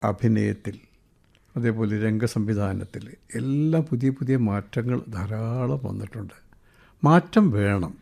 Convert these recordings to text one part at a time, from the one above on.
അഭിനയത്തിൽ അതേപോലെ രംഗസംവിധാനത്തിൽ എല്ലാം പുതിയ പുതിയ മാറ്റങ്ങൾ ധാരാളം വന്നിട്ടുണ്ട് മാറ്റം വേണം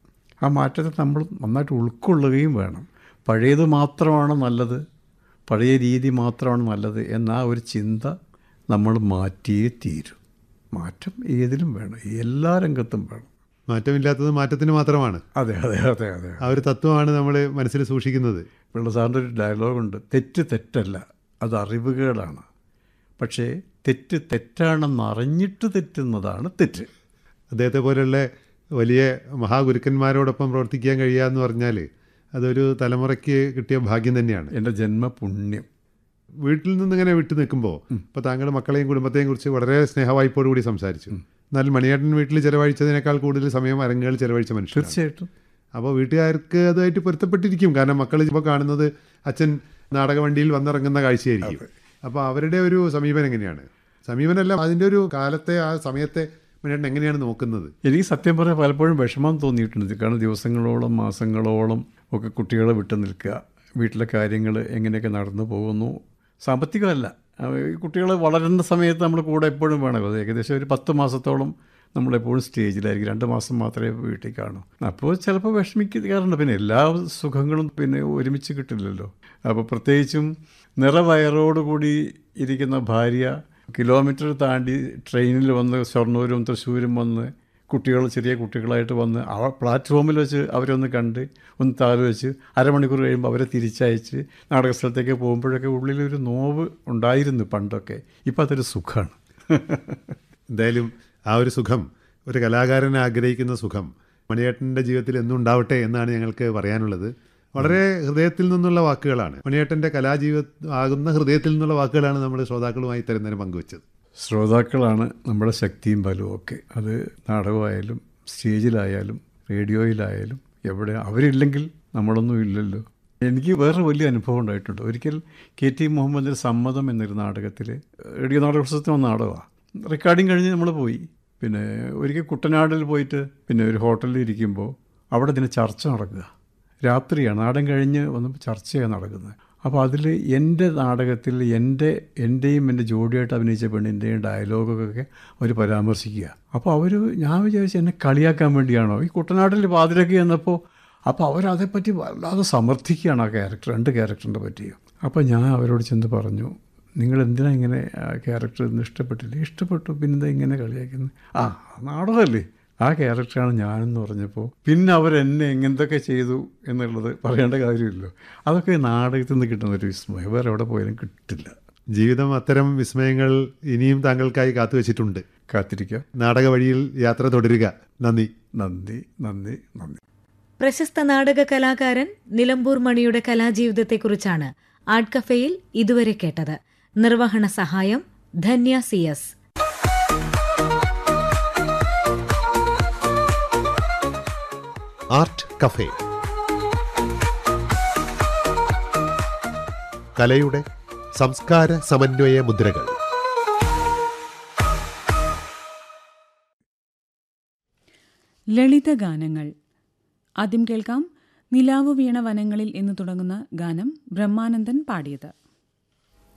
ആ മാറ്റത്തെ നമ്മൾ നന്നായിട്ട് ഉൾക്കൊള്ളുകയും വേണം പഴയത് മാത്രമാണ് നല്ലത് പഴയ രീതി മാത്രമാണ് നല്ലത് എന്ന ആ ഒരു ചിന്ത നമ്മൾ മാറ്റിയേ തീരും മാറ്റം ഏതിലും വേണം എല്ലാ രംഗത്തും വേണം മാറ്റമില്ലാത്തത് മാറ്റത്തിന് മാത്രമാണ് അതെ അതെ അതെ അതെ ആ ഒരു തത്വമാണ് നമ്മൾ മനസ്സിൽ സൂക്ഷിക്കുന്നത് പിള്ള സാറിൻ്റെ ഒരു ഡയലോഗുണ്ട് തെറ്റ് തെറ്റല്ല അത് അറിവുകേടാണ് പക്ഷേ തെറ്റ് തെറ്റാണെന്ന് അറിഞ്ഞിട്ട് തെറ്റുന്നതാണ് തെറ്റ് അദ്ദേഹത്തെ പോലെയുള്ള വലിയ മഹാഗുരുക്കന്മാരോടൊപ്പം പ്രവർത്തിക്കാൻ കഴിയുക എന്ന് പറഞ്ഞാൽ അതൊരു തലമുറയ്ക്ക് കിട്ടിയ ഭാഗ്യം തന്നെയാണ് എൻ്റെ ജന്മപുണ്യം വീട്ടിൽ നിന്ന് ഇങ്ങനെ വിട്ടു നിൽക്കുമ്പോൾ ഇപ്പോൾ താങ്കൾ മക്കളെയും കുടുംബത്തെയും കുറിച്ച് വളരെ സ്നേഹവായ്പോടു കൂടി സംസാരിച്ചു എന്നാൽ മണിയേട്ടൻ വീട്ടിൽ ചിലവഴിച്ചതിനേക്കാൾ കൂടുതൽ സമയം അരങ്ങുകളിൽ ചിലവഴിച്ച മനുഷ്യർ തീർച്ചയായിട്ടും അപ്പോൾ വീട്ടുകാർക്ക് അതുമായിട്ട് പൊരുത്തപ്പെട്ടിരിക്കും കാരണം മക്കൾ ഇപ്പോൾ കാണുന്നത് അച്ഛൻ നാടകവണ്ടിയിൽ വന്നിറങ്ങുന്ന കാഴ്ചയായിരിക്കും അപ്പോൾ അവരുടെ ഒരു സമീപനം എങ്ങനെയാണ് സമീപനമല്ല അതിൻ്റെ ഒരു കാലത്തെ ആ സമയത്തെ മണിയേട്ടൻ എങ്ങനെയാണ് നോക്കുന്നത് എനിക്ക് സത്യം പറയാൻ പലപ്പോഴും വിഷമം തോന്നിയിട്ടുണ്ട് കാരണം ദിവസങ്ങളോളം മാസങ്ങളോളം ഒക്കെ കുട്ടികളെ വിട്ടു നിൽക്കുക വീട്ടിലെ കാര്യങ്ങൾ എങ്ങനെയൊക്കെ നടന്നു പോകുന്നു സാമ്പത്തികമല്ല അവ- ഈ കുട്ടികൾ വളരുന്ന സമയത്ത് നമ്മൾ കൂടെ എപ്പോഴും വേണം അത് ഏകദേശം ഒരു പത്ത് മാസത്തോളം നമ്മളെപ്പോഴും സ്റ്റേജിലായിരിക്കും രണ്ട് മാസം മാത്രമേ വീട്ടിൽ കാണൂ അപ്പോൾ ചിലപ്പോൾ വിഷമിക്കാറുണ്ട് പിന്നെ എല്ലാ സുഖങ്ങളും പിന്നെ ഒരുമിച്ച് കിട്ടില്ലല്ലോ അപ്പോൾ പ്രത്യേകിച്ചും നിറവയറോടുകൂടി ഇരിക്കുന്ന ഭാര്യ കിലോമീറ്റർ താണ്ടി ട്രെയിനിൽ വന്ന് ഷൊർണൂരും തൃശ്ശൂരും വന്ന് കുട്ടികൾ ചെറിയ കുട്ടികളായിട്ട് വന്ന് ആ പ്ലാറ്റ്ഫോമിൽ വെച്ച് അവരൊന്ന് കണ്ട് ഒന്ന് താല് വെച്ച് അരമണിക്കൂർ കഴിയുമ്പോൾ അവരെ തിരിച്ചയച്ച് നാടക സ്ഥലത്തേക്ക് പോകുമ്പോഴൊക്കെ ഉള്ളിലൊരു നോവ് ഉണ്ടായിരുന്നു പണ്ടൊക്കെ ഇപ്പം അതൊരു സുഖമാണ് എന്തായാലും ആ ഒരു സുഖം ഒരു കലാകാരൻ ആഗ്രഹിക്കുന്ന സുഖം മണിയേട്ടൻ്റെ ജീവിതത്തിൽ എന്നും ഉണ്ടാവട്ടെ എന്നാണ് ഞങ്ങൾക്ക് പറയാനുള്ളത് വളരെ ഹൃദയത്തിൽ നിന്നുള്ള വാക്കുകളാണ് മണിയേട്ടൻ്റെ കലാജീവിത ആകുന്ന ഹൃദയത്തിൽ നിന്നുള്ള വാക്കുകളാണ് നമ്മൾ ശ്രോതാക്കളുമായി തരുന്നതിന് പങ്കുവച്ചത് ശ്രോതാക്കളാണ് നമ്മുടെ ശക്തിയും ബലവും ഒക്കെ അത് നാടകമായാലും സ്റ്റേജിലായാലും റേഡിയോയിലായാലും എവിടെ അവരില്ലെങ്കിൽ നമ്മളൊന്നും ഇല്ലല്ലോ എനിക്ക് വേറെ വലിയ അനുഭവം ഉണ്ടായിട്ടുണ്ട് ഒരിക്കൽ കെ ടി മുഹമ്മദിൻ്റെ സമ്മതം എന്നൊരു നാടകത്തിൽ റേഡിയോ നാടകോത്സവത്തിന് വന്ന നാടകമാണ് റെക്കോർഡിങ് കഴിഞ്ഞ് നമ്മൾ പോയി പിന്നെ ഒരിക്കൽ കുട്ടനാടിൽ പോയിട്ട് പിന്നെ ഒരു ഹോട്ടലിൽ ഇരിക്കുമ്പോൾ അവിടെ ഇതിന് ചർച്ച നടക്കുക രാത്രിയാണ് നാടൻ കഴിഞ്ഞ് വന്നപ്പോൾ ചർച്ചയാണ് നടക്കുന്നത് അപ്പോൾ അതിൽ എൻ്റെ നാടകത്തിൽ എൻ്റെ എൻ്റെയും എൻ്റെ ജോഡിയായിട്ട് അഭിനയിച്ച പെണ്ണിൻ്റെയും ഡയലോഗൊക്കെ അവർ പരാമർശിക്കുക അപ്പോൾ അവർ ഞാൻ വിചാരിച്ചു എന്നെ കളിയാക്കാൻ വേണ്ടിയാണോ ഈ കുട്ടനാട്ടിൽ പാതിരക്ക് ചെന്നപ്പോൾ അപ്പോൾ അവരതേപ്പറ്റി വല്ലാതെ സമർത്ഥിക്കുകയാണ് ആ ക്യാരക്ടർ രണ്ട് ക്യാരക്ടറിൻ്റെ പറ്റിയും അപ്പോൾ ഞാൻ അവരോട് ചെന്ന് പറഞ്ഞു നിങ്ങൾ എന്തിനാ ഇങ്ങനെ ആ ക്യാരക്ടർ ഇന്ന് ഇഷ്ടപ്പെട്ടില്ല ഇഷ്ടപ്പെട്ടു പിന്നെന്താ ഇങ്ങനെ കളിയാക്കുന്നത് ആ നാടകമല്ലേ ആ ക്യാരക്ടറാണ് ഞാനെന്ന് പറഞ്ഞപ്പോൾ പിന്നെ അവരെന്നെ എങ്ങനത്തൊക്കെ ചെയ്തു എന്നുള്ളത് പറയേണ്ട കാര്യമില്ലല്ലോ അതൊക്കെ നാടകത്തിൽ നിന്ന് കിട്ടുന്ന ഒരു വിസ്മയം വേറെ എവിടെ പോയാലും കിട്ടില്ല ജീവിതം അത്തരം വിസ്മയങ്ങൾ ഇനിയും താങ്കൾക്കായി കാത്തുവച്ചിട്ടുണ്ട് കാത്തിരിക്കുക നാടക വഴിയിൽ യാത്ര തുടരുക നന്ദി നന്ദി നന്ദി നന്ദി പ്രശസ്ത നാടക കലാകാരൻ നിലമ്പൂർ മണിയുടെ കലാജീവിതത്തെക്കുറിച്ചാണ് ആർട്ട് കഫേയിൽ ഇതുവരെ കേട്ടത് നിർവഹണ സഹായം Dhanya C S art cafe കലയുടെ സംസ്കാര സമന്വയ മുദ്രകൾ ലളിതഗാനങ്ങൾ ആദ്യം കേൾക്കാം നിലാവ് വീണ വനങ്ങളിൽ എന്ന് തുടങ്ങുന്ന ഗാനം ബ്രഹ്മാനന്ദൻ പാടിയത്